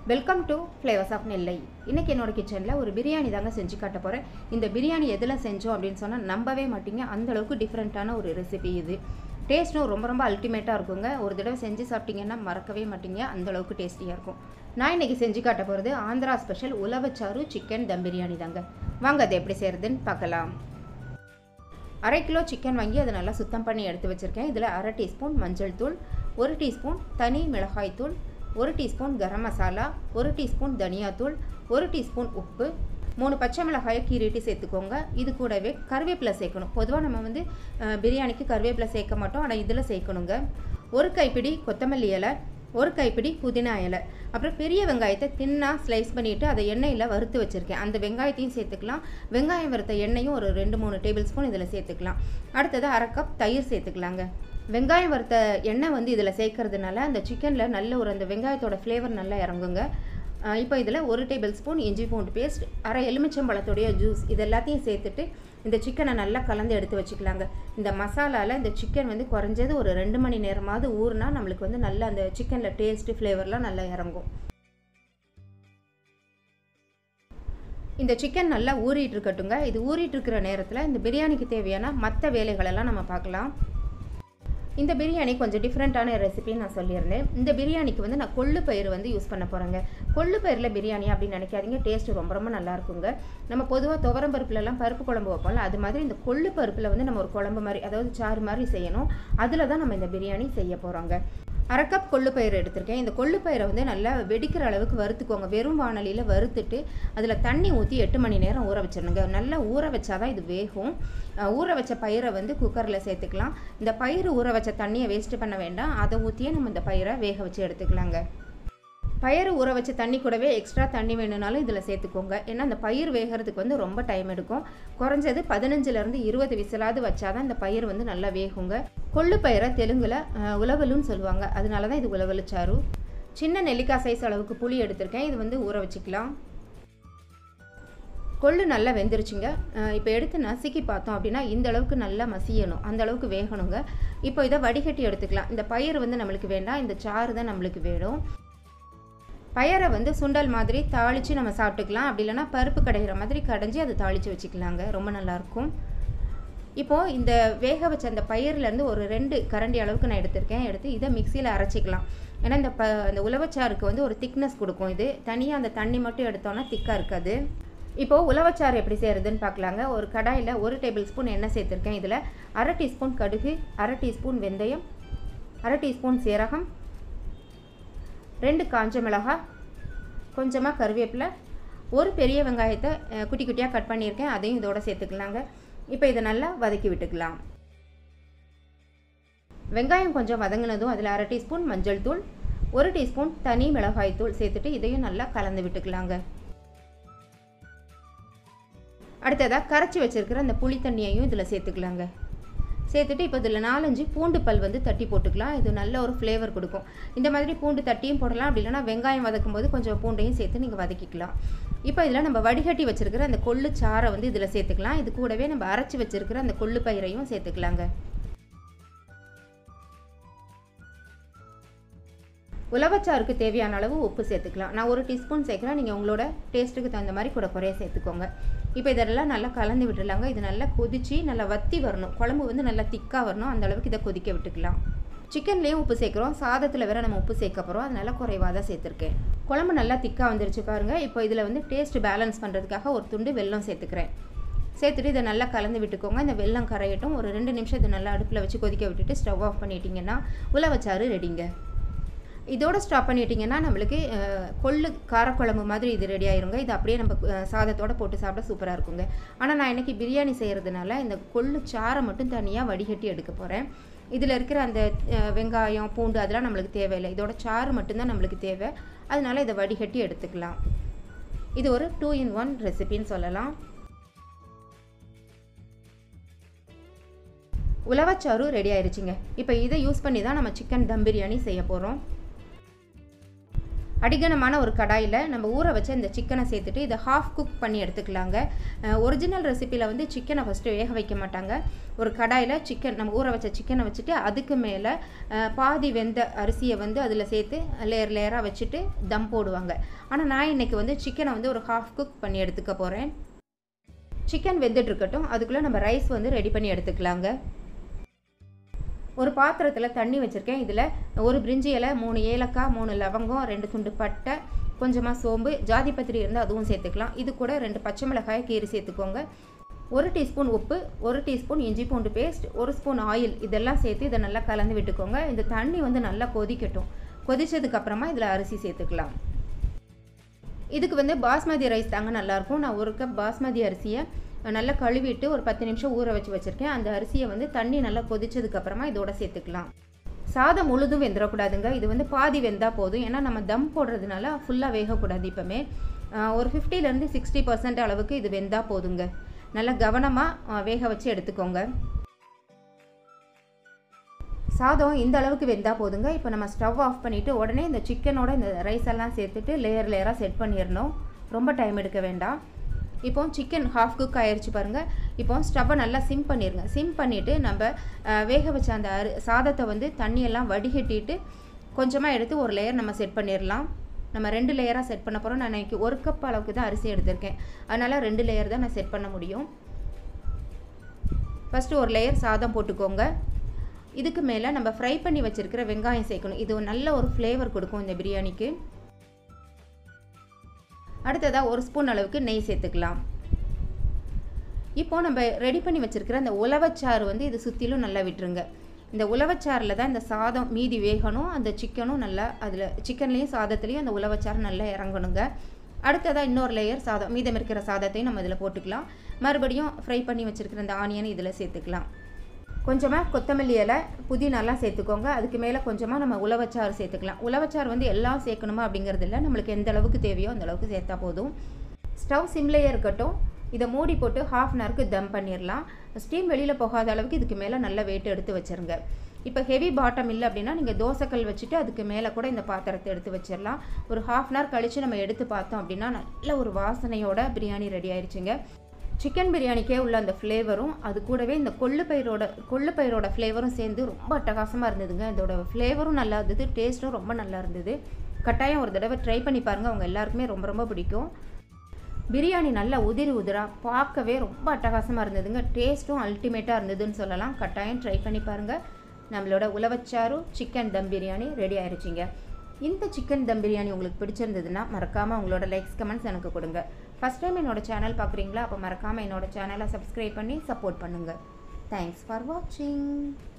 welcome to flavours of Nellai இன்றைக்கி என்னோட கிச்சனில் ஒரு பிரியாணி தாங்க செஞ்சு காட்ட போகிறேன் இந்த பிரியாணி எதில் செஞ்சோம் அப்படின்னு சொன்னால் நம்பவே மாட்டீங்க அந்த அளவுக்கு டிஃப்ரெண்ட்டான ஒரு ரெசிபி இது டேஸ்ட்டும் ரொம்ப ரொம்ப அல்டிமேட்டாக இருக்குங்க ஒரு தடவை செஞ்சு சாப்பிட்டீங்கன்னா மறக்கவே மாட்டீங்க அந்த அளவுக்கு டேஸ்டியாக இருக்கும் நான் இன்றைக்கி செஞ்சு காட்ட போகிறது ஆந்திரா ஸ்பெஷல் உலவச்சாறு சிக்கன் தம் பிரியாணி தாங்க வாங்க அதை எப்படி செய்கிறதுன்னு பார்க்கலாம் அரை கிலோ சிக்கன் வாங்கி அதை நல்லா சுத்தம் பண்ணி எடுத்து வச்சுருக்கேன் இதில் அரை டீஸ்பூன் மஞ்சள் தூள் ஒரு டீஸ்பூன் தனி மிளகாய் தூள் ஒரு டீஸ்பூன் கரம் மசாலா ஒரு டீஸ்பூன் தனியாத்தூள் ஒரு டீஸ்பூன் உப்பு மூணு பச்சை மிளகாயை கீறிட்டு சேர்த்துக்கோங்க இது கூடவே கருவேப்பிலை சேர்க்கணும் பொதுவாக நம்ம வந்து அஹ், பிரியாணிக்கு கருவேப்பிலை சேர்க்க மாட்டோம் ஆனால் இதில் சேர்க்கணுங்க ஒரு கைப்பிடி கொத்தமல்லி இலை ஒரு கைப்பிடி புதினா இலை அப்புறம் பெரிய வெங்காயத்தை தின்னாக ஸ்லைஸ் பண்ணிவிட்டு அதை எண்ணெயில் வறுத்து வச்சுருக்கேன் அந்த வெங்காயத்தையும் சேர்த்துக்கலாம் வெங்காயம் வறுத்த எண்ணெயும் ஒரு ரெண்டு மூணு டேபிள் ஸ்பூன் இதில் சேர்த்துக்கலாம் அடுத்தது அரை கப் தயிர் சேர்த்துக்கலாங்க வெங்காயம் வறுத்த எண்ணெய் வந்து இதில் சேர்க்கறதுனால அந்த சிக்கனில் நல்ல ஒரு அந்த வெங்காயத்தோட ஃப்ளேவர் நல்லா இறங்குங்க அஹ் இப்போ இதில் ஒரு டேபிள் ஸ்பூன் இஞ்சி பூண்டு பேஸ்ட் அரை எலுமிச்சம்பழத்துடைய ஜூஸ் இது எல்லாத்தையும் சேர்த்துட்டு இந்த சிக்கனை நல்லா கலந்து எடுத்து வச்சுக்கலாங்க இந்த மசாலாவில் இந்த சிக்கன் வந்து குறைஞ்சது ஒரு ரெண்டு மணி நேரமாவது ஊறுனா நம்மளுக்கு வந்து நல்லா அந்த சிக்கனில் டேஸ்ட்டு ஃப்ளேவர்லாம் நல்லா இறங்கும் இந்த சிக்கன் நல்லா ஊறிட்டு இருக்கட்டுங்க இது ஊறிட்டு இருக்கிற நேரத்தில் இந்த பிரியாணிக்கு தேவையான மற்ற வேலைகளெல்லாம் நம்ம பார்க்கலாம் இந்த பிரியாணி கொஞ்சம் டிஃப்ரெண்ட்டான ரெசிபின்னு நான் சொல்லியிருந்தேன் இந்த பிரியாணிக்கு வந்து நான் கொள்ளு பயிர் வந்து யூஸ் பண்ண போகிறேங்க கொள்ளு பயிரில் பிரியாணி அப்படின்னு நினைக்காதீங்க டேஸ்ட் ரொம்ப ரொம்ப நல்லா இருக்குங்க நம்ம பொதுவாக துவரம் பருப்புலலாம் பருப்பு குழம்பு வைப்போம்ல அது மாதிரி இந்த கொள்ளு பருப்பில் வந்து நம்ம ஒரு குழம்பு மாதிரி அதாவது சாறு மாதிரி செய்யணும் அதில் தான் நம்ம இந்த பிரியாணி செய்ய போகிறோங்க அரை கப் கொள்ளு பயிர் எடுத்திருக்கேன் இந்த கொள்ளு பயிரை வந்து நல்லா வெடிக்கிற அளவுக்கு வறுத்துக்கோங்க வெறும் வானலியில் வறுத்துட்டு அதில் தண்ணி ஊற்றி எட்டு மணி நேரம் ஊற வச்சிடணுங்க நல்லா ஊற வச்சாதான் இது வேகும் அஹ் ஊற வச்ச பயிரை வந்து குக்கரில் சேர்த்துக்கலாம் இந்த பயிர் ஊற வச்ச தண்ணியை வேஸ்ட் பண்ண வேண்டாம் அதை ஊற்றியே நம்ம இந்த பயிரை வேக வச்சு எடுத்துக்கலாங்க பயிர் ஊற வச்ச தண்ணி கூடவே எக்ஸ்ட்ரா தண்ணி வேணும்னாலும் இதில் சேர்த்துக்கோங்க ஏன்னா அந்த பயிர் வேகிறதுக்கு வந்து ரொம்ப டைம் எடுக்கும் குறைஞ்சது பதினஞ்சுலேருந்து இருபது விசிலாவது வச்சாதான் இந்த பயிர் வந்து நல்லா வேகுங்க கொள்ளு பயிரை தெலுங்கில் அஹ், உலவலுன்னு சொல்லுவாங்க அதனால தான் இது உலவலு சாறு சின்ன நெல்லிக்காய் சைஸ் அளவுக்கு புளி எடுத்திருக்கேன் இது வந்து ஊற வச்சுக்கலாம் கொள்ளு நல்லா வெந்துருச்சுங்க இப்போ எடுத்து நசுக்கி பார்த்தோம் அப்படின்னா இந்த அளவுக்கு நல்லா மசியணும் அந்த அளவுக்கு வேகணுங்க இப்போ இதை வடிகட்டி எடுத்துக்கலாம் இந்த பயிர் வந்து நம்மளுக்கு வேண்டாம் இந்த சாறு தான் நம்மளுக்கு வேணும் பயரை வந்து சுண்டல் மாதிரி தாளித்து நம்ம சாப்பிட்டுக்கலாம் அப்படி இல்லைன்னா பருப்பு கடைகிற மாதிரி கடைஞ்சி அதை தாளித்து வச்சுக்கலாங்க ரொம்ப நல்லாயிருக்கும் இப்போது இந்த வேக வச்ச அந்த பயிர்லேருந்து ஒரு ரெண்டு கரண்டி அளவுக்கு நான் எடுத்திருக்கேன் எடுத்து இதை மிக்சியில் அரைச்சிக்கலாம் ஏன்னா இந்த ப அந்த உலவச்சாருக்கு வந்து ஒரு திக்னஸ் கொடுக்கும் இது தனியாக அந்த தண்ணி மட்டும் எடுத்தோன்னா திக்காக இருக்காது இப்போது உலவச்சாறு எப்படி செய்கிறதுன்னு பார்க்கலாங்க ஒரு கடாயில் ஒரு டேபிள் ஸ்பூன் எண்ணெய் சேர்த்துருக்கேன் இதில் அரை டீஸ்பூன் கடுகு அரை டீஸ்பூன் வெந்தயம் அரை டீஸ்பூன் சீரகம் ரெண்டு காஞ்ச மிளகாய் கொஞ்சமாக கருவேப்பிலை ஒரு பெரிய வெங்காயத்தை அஹ், குட்டி குட்டியாக கட் பண்ணியிருக்கேன் அதையும் இதோட சேர்த்துக்கலாங்க இப்போ இதை நல்லா வதக்கி விட்டுக்கலாம் வெங்காயம் கொஞ்சம் வதங்கினதும் அதில் அரை டீஸ்பூன் மஞ்சள் தூள் ஒரு டீஸ்பூன் தனி மிளகாய் தூள் சேர்த்துட்டு இதையும் நல்லா கலந்து விட்டுக்கலாங்க அடுத்ததாக கரைச்சி வச்சிருக்கிற அந்த புளி தண்ணியையும் இதில் சேர்த்துக்கலாங்க சேர்த்துட்டு இப்போ இதில் நாலஞ்சு பூண்டு பல் வந்து தட்டி போட்டுக்கலாம் இது நல்ல ஒரு ஃப்ளேவர் கொடுக்கும் இந்த மாதிரி பூண்டு தட்டியும் போடலாம் அப்படி இல்லைன்னா வெங்காயம் வதக்கும் போது கொஞ்சம் பூண்டையும் சேர்த்து நீங்கள் வதக்கிக்கலாம் இப்போ இதில் நம்ம வடிகட்டி வச்சிருக்கிற அந்த கொள்ளு சாறை வந்து இதில் சேர்த்துக்கலாம் இது கூடவே நம்ம அரைச்சி வச்சிருக்கிற அந்த கொள்ளு பயிரையும் சேர்த்துக்கலாங்க உலவச்சாருக்கு தேவையான அளவு உப்பு சேர்த்துக்கலாம் நான் ஒரு டீஸ்பூன் சேர்க்குறேன் நீங்கள் உங்களோட டேஸ்ட்டுக்கு தகுந்த மாதிரி கூட குறைய சேர்த்துக்கோங்க இப்போ இதெல்லாம் நல்லா கலந்து விட்டுடலாங்க இது நல்லா கொதிச்சு நல்லா வத்தி வரணும் குழம்பு வந்து நல்லா திக்காக வரணும் அந்த அளவுக்கு இதை கொதிக்க விட்டுக்கலாம் சிக்கன்லேயும் உப்பு சேர்க்குறோம் சாதத்தில் வேற நம்ம உப்பு சேர்க்க போகிறோம் அதனால குறைவாக தான் சேர்த்துருக்கேன் குழம்பு நல்லா திக்காக வந்துருச்சு பாருங்கள் இப்போ இதில் வந்து டேஸ்ட் பேலன்ஸ் பண்ணுறதுக்காக ஒரு துண்டு வெல்லம் சேர்த்துக்கிறேன் சேர்த்துட்டு இதை நல்லா கலந்து விட்டுக்கோங்க இந்த வெல்லம் கரையட்டும் ஒரு ரெண்டு நிமிஷம் இதை நல்லா அடுப்பில் வச்சு கொதிக்க விட்டுட்டு ஸ்டவ் ஆஃப் பண்ணிட்டீங்கன்னா உலவச்சாறு ரெடிங்க இதோட ஸ்டாப் பண்ணிட்டீங்கன்னா நம்மளுக்கு அஹ், கொள்ளு காரக்குழம்பு மாதிரி இது ரெடி ஆயிருங்க இது அப்படியே நம்ம அஹ், சாதத்தோட போட்டு சாப்பிட சூப்பராக இருக்குங்க ஆனால் நான் இன்னைக்கு பிரியாணி செய்கிறதுனால இந்த கொள்ளு சாறை மட்டும் தனியாக வடிகட்டி எடுக்க போகிறேன் இதில் இருக்கிற அந்த அஹ், வெங்காயம் பூண்டு அதெல்லாம் நம்மளுக்கு தேவையில்லை இதோட சாறு மட்டும்தான் நம்மளுக்கு தேவை அதனால இதை வடிகட்டி எடுத்துக்கலாம் இது ஒரு டூ இன் ஒன் ரெசிபின்னு சொல்லலாம் உலவச்சாறு ரெடி ஆயிருச்சுங்க இப்போ இதை யூஸ் பண்ணி தான் நம்ம சிக்கன் தம் பிரியாணி செய்ய போகிறோம் அடிகனமான ஒரு கடாயில் நம்ம ஊற வச்ச இந்த சிக்கனை சேர்த்துட்டு இதை ஹாஃப் குக் பண்ணி எடுத்துக்கலாங்க ஒரிஜினல் ரெசிப்பியில் வந்து சிக்கனை ஃபஸ்ட்டு வேக வைக்க மாட்டாங்க ஒரு கடாயில் சிக்கன் நம்ம ஊற வச்ச சிக்கனை வச்சுட்டு அதுக்கு மேலே பாதி வெந்த அரிசியை வந்து அதில் சேர்த்து லேயர் லேயராக வச்சுட்டு தம் போடுவாங்க ஆனால் நான் இன்றைக்கி வந்து சிக்கனை வந்து ஒரு ஹாஃப் குக் பண்ணி எடுத்துக்க போகிறேன் சிக்கன் வெந்துட்டு இருக்கட்டும் அதுக்குள்ளே நம்ம ரைஸ் வந்து ரெடி பண்ணி எடுத்துக்கலாங்க ஒரு பாத்திரத்தில் தண்ணி வச்சுருக்கேன் இதில் ஒரு பிரிஞ்சி இலை மூணு ஏலக்காய் மூணு லவங்கம் ரெண்டு துண்டு பட்டை கொஞ்சமாக சோம்பு ஜாதி பத்திரி இருந்தால் அதுவும் சேர்த்துக்கலாம் இது கூட ரெண்டு பச்சை மிளகாய் கீரி சேர்த்துக்கோங்க ஒரு டீஸ்பூன் உப்பு ஒரு டீஸ்பூன் இஞ்சி பூண்டு பேஸ்ட் ஒரு ஸ்பூன் ஆயில் இதெல்லாம் சேர்த்து இதை நல்லா கலந்து விட்டுக்கோங்க இந்த தண்ணி வந்து நல்லா கொதிக்கட்டும் கொதிச்சதுக்கப்புறமா இதில் அரிசி சேர்த்துக்கலாம் இதுக்கு வந்து பாஸ்மதி ரைஸ் தாங்க நல்லாயிருக்கும் நான் ஒரு கப் பாஸ்மதி அரிசியை நல்லா கழுவிட்டு ஒரு பத்து நிமிஷம் ஊற வச்சு வச்சுருக்கேன் அந்த அரிசியை வந்து தண்ணி நல்லா கொதிச்சதுக்கப்புறமா இதோட சேர்த்துக்கலாம் சாதம் முழுதும் வெந்துடக்கூடாதுங்க இது வந்து பாதி வெந்தால் போதும் ஏன்னா நம்ம தம் போடுறதுனால ஃபுல்லாக வேகக்கூடாது இப்போமே ஒரு ஃபிஃப்டிலேருந்து சிக்ஸ்டி பர்சன்ட் அளவுக்கு இது வெந்தால் போதுங்க நல்லா கவனமாக வேக வச்சு எடுத்துக்கோங்க சாதம் இந்த அளவுக்கு வெந்தால் போதுங்க இப்போ நம்ம ஸ்டவ் ஆஃப் பண்ணிவிட்டு உடனே இந்த சிக்கனோட இந்த ரைஸ் எல்லாம் சேர்த்துட்டு லேயர் லேயராக செட் பண்ணிடணும் ரொம்ப டைம் எடுக்க வேண்டாம் இப்போ சிக்கன் ஹாஃப் குக் ஆயிடுச்சு பாருங்கள் இப்போ ஸ்டவ்வை நல்லா சிம் பண்ணிடுங்க சிம் பண்ணிவிட்டு நம்ம வேக வச்ச அந்த அரி சாதத்தை வந்து தண்ணியெல்லாம் வடிகட்டிட்டு கொஞ்சமாக எடுத்து ஒரு லேயர் நம்ம செட் பண்ணிடலாம் நம்ம ரெண்டு லேயராக செட் பண்ண போகிறோம் நான் இன்றைக்கி ஒரு கப் அளவுக்கு தான் அரிசி எடுத்திருக்கேன் அதனால் ரெண்டு லேயர் தான் நான் செட் பண்ண முடியும் ஃபஸ்ட்டு ஒரு லேயர் சாதம் போட்டுக்கோங்க இதுக்கு மேலே நம்ம ஃப்ரை பண்ணி வச்சுருக்கிற வெங்காயம் சேர்க்கணும் இது நல்ல ஒரு ஃப்ளேவர் கொடுக்கும் இந்த பிரியாணிக்கு அடுத்ததாக ஒரு ஸ்பூன் அளவுக்கு நெய் சேர்த்துக்கலாம் இப்போது நம்ம ரெடி பண்ணி வச்சுருக்கிற அந்த உலவச்சாறு வந்து இது சுற்றிலும் நல்லா விட்டுருங்க இந்த உலவச்சாறில் தான் இந்த சாதம் மீதி வேகணும் அந்த சிக்கனும் நல்லா அதில் சிக்கன்லேயும் சாதத்துலேயும் அந்த உலவச்சாறு நல்லா இறங்கணுங்க அடுத்ததாக இன்னொரு லேயர் சாதம் மீதம் இருக்கிற சாதத்தையும் நம்ம இதில் போட்டுக்கலாம் மறுபடியும் ஃப்ரை பண்ணி வச்சுருக்கிற அந்த ஆனியன் இதில் சேர்த்துக்கலாம் கொஞ்சமாக கொத்தமல்லி இலை புதினாலாம் சேர்த்துக்கோங்க அதுக்கு மேலே கொஞ்சமாக நம்ம உலவச்சாறு சேர்த்துக்கலாம் உலவச்சாறு வந்து எல்லாம் சேர்க்கணுமா அப்படிங்கிறது இல்லை நம்மளுக்கு எந்த அளவுக்கு தேவையோ அந்த அளவுக்கு சேர்த்தா போதும் ஸ்டவ் சிம்லேயே இருக்கட்டும் இதை மூடி போட்டு ஹாஃப் அன் ஹவருக்கு தம் பண்ணிடலாம் ஸ்டீம் வெளியில் போகாத அளவுக்கு இதுக்கு மேலே நல்ல வெயிட் எடுத்து வச்சுருங்க இப்போ ஹெவி பாட்டம் இல்லை அப்படின்னா நீங்கள் தோசைக்கல் வச்சுட்டு அதுக்கு மேலே கூட இந்த பாத்திரத்தை எடுத்து வச்சிடலாம் ஒரு ஹாஃப் அன் ஹவர் கழித்து நம்ம எடுத்து பார்த்தோம் அப்படின்னா நல்ல ஒரு வாசனையோட பிரியாணி ரெடி ஆயிடுச்சுங்க சிக்கன் பிரியாணிக்கே உள்ள அந்த ஃப்ளேவரும் அது கூடவே இந்த கொள்ளு பயிரோட கொள்ளு பயிரோட ஃப்ளேவரும் சேர்ந்து ரொம்ப அட்டகாசமாக இருந்ததுங்க இதோட ஃப்ளேவரும் நல்லா இருந்தது டேஸ்ட்டும் ரொம்ப நல்லா இருந்தது கட்டாயம் ஒரு தடவை ட்ரை பண்ணி பாருங்கள் அவங்க எல்லாருக்குமே ரொம்ப ரொம்ப பிடிக்கும் பிரியாணி நல்லா உதிரி உதிராக பார்க்கவே ரொம்ப அட்டகாசமாக இருந்ததுங்க டேஸ்ட்டும் அல்டிமேட்டாக இருந்ததுன்னு சொல்லலாம் கட்டாயம் ட்ரை பண்ணி பாருங்கள் நம்மளோட உலவச்சாரு சிக்கன் தம் பிரியாணி ரெடி ஆயிடுச்சிங்க இந்த சிக்கன் தம் பிரியாணி உங்களுக்கு பிடிச்சிருந்ததுன்னா மறக்காமல் உங்களோட லைக்ஸ் கமெண்ட்ஸ் எனக்கு கொடுங்க ஃபஸ்ட் டைம் என்னோட சேனல் பார்க்குறீங்களா அப்போ மறக்காமல் என்னோட சேனலை சப்ஸ்கிரைப் பண்ணி சப்போர்ட் பண்ணுங்கள் தேங்க்ஸ் ஃபார் வாட்சிங்